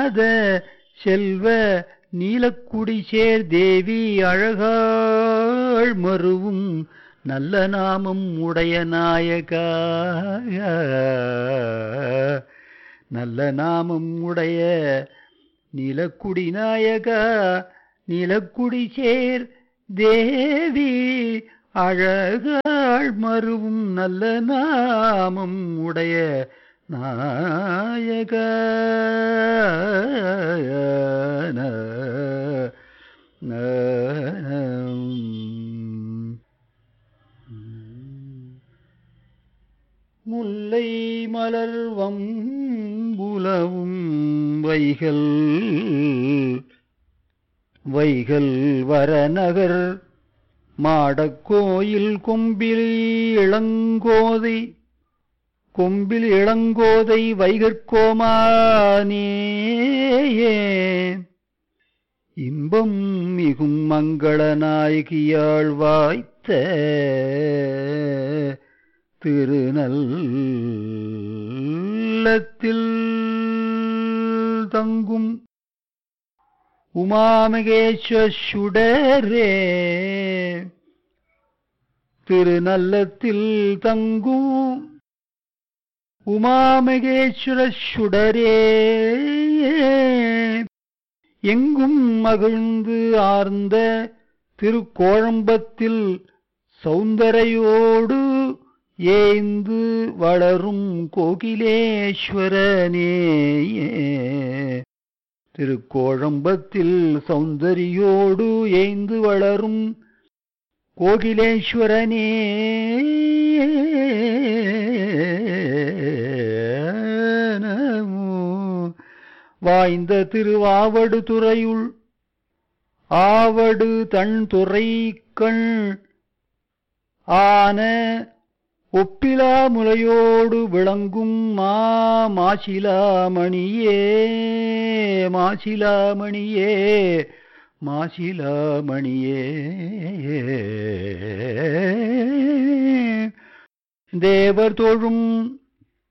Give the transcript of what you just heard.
அழியாத செல்வ நீலக்குடி சேர் தேவி அழகாள் மருவும் நல்ல நாமம் உடைய நாயகா நல்ல நாமம் உடைய நீலக்குடி நாயகா நீலக்குடி சேர் தேவி அழகாள் மருவும் நல்ல நாமம் உடைய நாயக முல்லை மலர்வம் புலவும் வைகள் வைகள் வரநகர் மாடக்கோயில் கொம்பில் இளங்கோதை கொம்பில் இளங்கோதை வைகற்கோமானேயே இன்பம் மிகும் மங்கள நாயகியாள் வாய்த்த திருநல்லத்தில் தங்கும் உமாமகேஸ்வ சுடரே திருநல்லத்தில் தங்கும் உமாமகேஸ்வர சுடரே எங்கும் மகிழ்ந்து ஆர்ந்த திருக்கோழம்பத்தில் சௌந்தரையோடு ஏய்ந்து வளரும் கோகிலேஸ்வரனேயே திருக்கோழம்பத்தில் சௌந்தரியோடு ஏய்ந்து வளரும் கோகிலேஸ்வரனே வாய்ந்த திருவாவடு துறையுள் ஆவடு தன் துறை கண் ஆன ஒப்பிலா முலையோடு விளங்கும் மா மாசிலாமணியே மாசிலாமணியே மாசிலாமணியே தேவர் தோழும்